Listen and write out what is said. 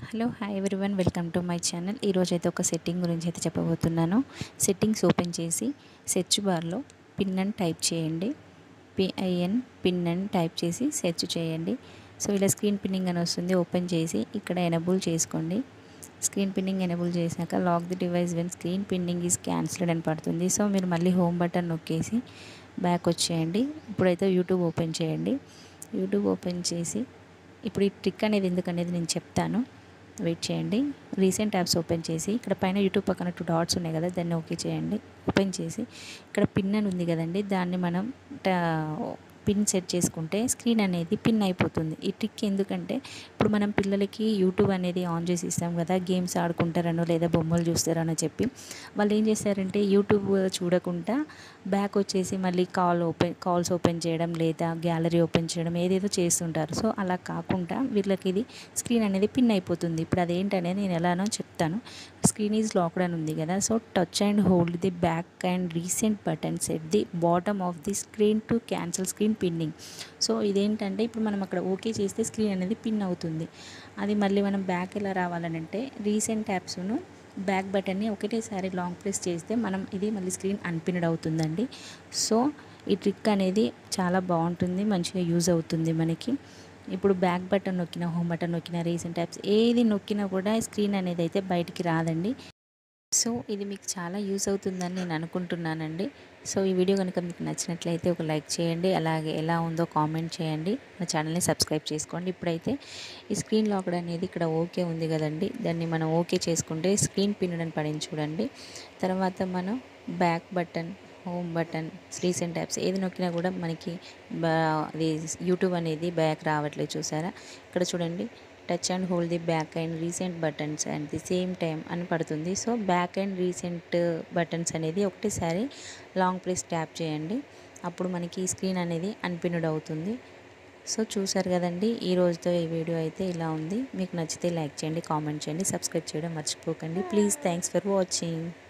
hello hi everyone welcome to my channel ఈరోజు అయితే ఒక సెట్టింగ్ గురించి అయితే చెప్పబోతున్నాను సెట్టింగ్స్ ఓపెన్ చేసి సెర్చ్ బార్లో పిన్ అని టైప్ చేయండి పిఐఎన్ పిన్ అని టైప్ చేసి సెర్చ్ చేయండి సో ఇలా స్క్రీన్ పిన్నింగ్ అని వస్తుంది ఓపెన్ చేసి ఇక్కడ ఎనబుల్ చేసుకోండి స్క్రీన్ పిన్నింగ్ ఎనబుల్ చేశాక lock the device when screen pinning is cancelled అని పడుతుంది సో మీరు మళ్ళీ హోమ్ బటన్ నొక్కేసి బ్యాక్ వచ్చేయండి ఇప్పుడైతే యూట్యూబ్ ఓపెన్ చేయండి యూట్యూబ్ ఓపెన్ చేసి ఇప్పుడు ఈ ట్రిక్ అనేది ఎందుకనేది నేను చెప్తాను వెయిట్ చేయండి రీసెంట్ యాప్స్ ఓపెన్ చేసి ఇక్కడ పైన యూట్యూబ్ పక్కన టూ డాట్స్ ఉన్నాయి కదా దాన్ని ఓకే చేయండి ఓపెన్ చేసి ఇక్కడ పిన్ అని ఉంది కదండి దాన్ని మనం పిన్ సెట్ చేసుకుంటే స్క్రీన్ అనేది పిన్ అయిపోతుంది ఈ ట్రిక్ ఎందుకంటే ఇప్పుడు మనం పిల్లలకి యూట్యూబ్ అనేది ఆన్ చేసి ఇస్తాం కదా గేమ్స్ ఆడుకుంటారనో లేదా బొమ్మలు చూస్తారనో చెప్పి వాళ్ళు ఏం చేస్తారంటే యూట్యూబ్ చూడకుండా బ్యాక్ వచ్చేసి మళ్ళీ కాల్ ఓపెన్ కాల్స్ ఓపెన్ చేయడం లేదా గ్యాలరీ ఓపెన్ చేయడం ఏదేదో చేస్తుంటారు సో అలా కాకుండా వీళ్ళకి ఇది స్క్రీన్ అనేది పిన్ అయిపోతుంది ఇప్పుడు అదేంటనేది నేను ఎలానో చెప్తాను స్క్రీన్ ఈజ్ లాక్డ్ అని ఉంది కదా so touch and hold the back and recent buttons at the bottom of the screen to cancel screen pinning so ఇదేంటంటే ఇప్పుడు మనం అక్కడ ఓకే చేస్తే స్క్రీన్ అనేది పిన్ అవుతుంది అది మళ్ళీ మనం బ్యాక్ ఎలా రావాలనంటే రీసెంట్ యాప్స్ను బ్యాక్ బటన్ని ఒకటేసారి లాంగ్ ప్రెస్ చేస్తే మనం ఇది మళ్ళీ స్క్రీన్ అన్పిన్డ్ అవుతుందండి సో ఈ ట్రిక్ అనేది చాలా బాగుంటుంది మంచిగా యూజ్ అవుతుంది మనకి ఇప్పుడు బ్యాక్ బటన్ నొక్కిన హోమ్ బటన్ నొక్కిన రీసెంట్ యాప్స్ ఏది నొక్కినా కూడా స్క్రీన్ అనేది అయితే బయటికి రాదండి సో ఇది మీకు చాలా యూస్ అవుతుందని నేను అనుకుంటున్నానండి సో ఈ వీడియో కనుక మీకు నచ్చినట్లయితే ఒక లైక్ చేయండి అలాగే ఎలా ఉందో కామెంట్ చేయండి మా ఛానల్ని సబ్స్క్రైబ్ చేసుకోండి ఇప్పుడైతే ఈ స్క్రీన్ లాక్డ్ అనేది ఇక్కడ ఓకే ఉంది కదండి దాన్ని మనం ఓకే చేసుకుంటే స్క్రీన్ పిన్ అని పడింది చూడండి తర్వాత మనం back button home button recent apps ఏది నొక్కినా కూడా మనకి అది యూట్యూబ్ అనేది బ్యాక్ రావట్లేదు చూసారా ఇక్కడ చూడండి touch and hold the back and recent buttons and the same time అని పడుతుంది so back and recent buttons అనేది ఒకటేసారి లాంగ్ ప్రెస్ ట్యాప్ చేయండి అప్పుడు మనకి స్క్రీన్ అనేది అన్పిన్డ్ అవుతుంది సో చూసారు కదండి ఈ రోజుతో ఈ వీడియో అయితే ఇలా ఉంది మీకు నచ్చితే లైక్ చేయండి కామెంట్ చేయండి సబ్స్క్రైబ్ చేయడం మర్చిపోకండి ప్లీజ్ థ్యాంక్స్ ఫర్ వాచింగ్